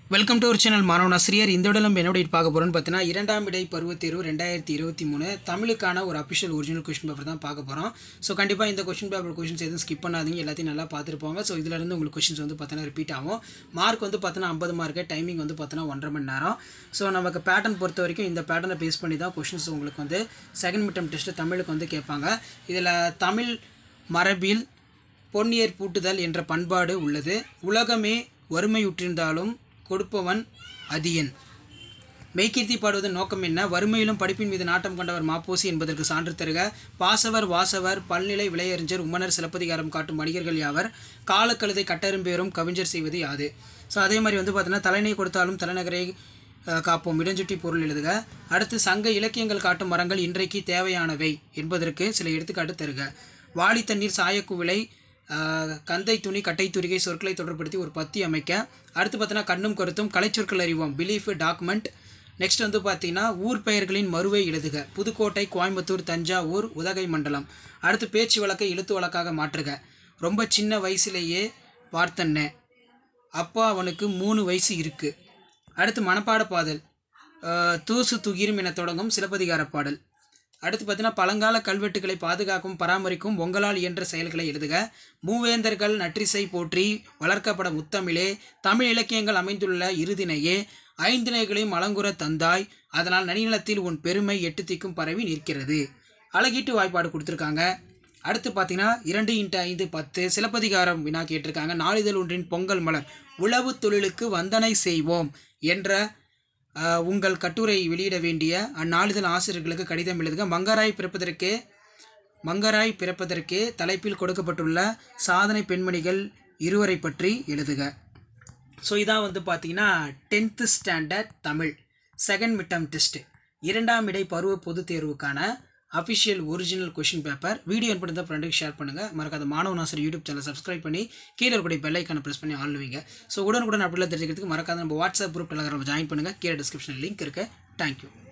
welcome to ஒரு channel மாணவன் ஆசிரியர் இந்த விட நம்ம என்னோட பார்க்க போகிறோம்னு பார்த்தீங்கன்னா இரண்டாம் இடை பருவத் தேர்வு ரெண்டாயிரத்தி இருபத்தி மூணு தமிழுக்கான ஒரு அஃபிஷியல் ஒரிஜினல் கொஷின் பேப்பர் தான் பார்க்க போகிறோம் ஸோ கண்டிப்பாக இந்த கொஷின் பேப்பர் கொஷின்ஸ் எதுவும் ஸ்கிப் பண்ணாதீங்க எல்லாத்தையும் நல்லா பார்த்துருப்பாங்க ஸோ இதிலிருந்து உங்களுக்கு கொஷின்ஸ் வந்து பார்த்தீங்கன்னா ரிப்பீட் ஆகும் மார்க் வந்து பார்த்தீங்கன்னா ஐம்பது மார்க்கு டைமிங் வந்து பார்த்தீங்கன்னா ஒன்றரை மணி நேரம் ஸோ நமக்கு பேட்டர்ன் பொறுத்த வரைக்கும் இந்த பேட்டர்னை பேஸ் பண்ணி தான் கொஷின்ஸ் உங்களுக்கு வந்து செகண்ட் மிட்டம் டெஸ்ட்டு தமிழுக்கு வந்து கேட்பாங்க இதில் தமிழ் மரபில் பொன்னியர் பூட்டுதல் என்ற பண்பாடு உள்ளது உலகமே வறுமையுற்றிருந்தாலும் கொடுப்பவன் அதியன் மெய்கீர்த்தி பாடுவதன் நோக்கம் என்ன வறுமையிலும் படிப்பின் மீது நாட்டம் கொண்டவர் மாப்போசி என்பதற்கு சான்று தருக பாசவர் வாசவர் பல்நிலை விளையறிஞர் உமனர் சிலப்பதிகாரம் காட்டும் வணிகர்கள் யாவர் காலக்கழுதை கட்டெரும்பேரும் கவிஞர் செய்வது யாது ஸோ அதே மாதிரி வந்து பார்த்தீங்கன்னா தலைநை கொடுத்தாலும் தலைநகரை அஹ், காப்போம் இடஞ்சுட்டி பொருள் எழுதுக அடுத்து சங்க இலக்கியங்கள் காட்டும் மரங்கள் இன்றைக்கு தேவையானவை என்பதற்கு சில எடுத்துக்காட்டு தருக வாளி தண்ணீர் சாயக்குவிலை ஆஹ், கந்தை துணி கட்டை துரிகை சொற்களை தொடர்படுத்தி ஒரு பத்தி அமைக்க அடுத்து பார்த்தீங்கன்னா கண்ணும் கருத்தும் கலைச்சொற்கள் அறிவோம் பிலீஃப் டாக்குமெண்ட் நெக்ஸ்ட் வந்து பார்த்தீங்கன்னா ஊர் பெயர்களின் மறுவை எழுதுக புதுக்கோட்டை கோயம்புத்தூர் தஞ்சாவூர் உதகை மண்டலம் அடுத்து பேச்சு வழக்கை எழுத்து வழக்காக மாற்றுக ரொம்ப சின்ன வயசுலேயே பார்த்தன்னே அப்பா அவனுக்கு மூணு வயசு இருக்கு அடுத்து மனப்பாட பாடல் ஆஹ், தூசு துகிரும் என தொடங்கும் சிலப்பதிகார பாடல் அடுத்து பார்த்தீங்கன்னா பழங்கால கல்வெட்டுகளை பாதுகாக்கும் பராமரிக்கும் உங்களால் இயன்ற செயல்களை எழுதுக மூவேந்தர்கள் நற்றிசை போற்றி வளர்க்கப்பட முத்தமிழே தமிழ் இலக்கியங்கள் அமைந்துள்ள இருதினையே ஐந்தினைகளையும் அலங்குற தந்தாய் அதனால் நனிநிலத்தில் உன் பெருமை எட்டு திக்கும் பரவி நிற்கிறது அழகீட்டு வாய்ப்பாடு கொடுத்துருக்காங்க அடுத்து பார்த்தீங்கன்னா இரண்டு இன்ட்டு ஐந்து பத்து சிலப்பதிகாரம் வினா கேட்டிருக்காங்க நாளிதழ் ஒன்றின் பொங்கல் மலர் உழவு தொழிலுக்கு வந்தனை செய்வோம் என்ற ஆஹ், உங்கள் கட்டுரை வெளியிட வேண்டிய அந்நாளிதழ் ஆசிரியர்களுக்கு கடிதம் எழுதுக மங்கராய் பிறப்பதற்கே மங்கராய் பிறப்பதற்கே தலைப்பில் கொடுக்கப்பட்டுள்ள சாதனை பெண்மணிகள் இருவரை பற்றி எழுதுக ஸோ இதான் வந்து பார்த்தீங்கன்னா tenth standard Tamil second midterm test இரண்டாம் இடை பருவ பொதுத் தேர்வுக்கான official original question paper video என்பதை ஃப்ரெண்டுக்கு ஷேர் பண்ணுங்கள் மறக்காத மாணவ நாசர் யூடியூப் சேனல் சப்ஸ்கிரைப் பண்ணி கீழே இருக்கக்கூடிய பெல் ஐக்கானை ப்ரெஸ் பண்ணி ஆள் வைங்க ஸோ உடனுக்குடன் அப்படிலாம் தெரிஞ்சுக்கிறதுக்கு மறக்காத நம்ம வாட்ஸ்அப் குரூப் டெலகிராம் ஜாயின் பண்ணுங்கள் கீழே டிஸ்கிரிப்ஷன் லிங்க் இருக்குது தேங்க்யூ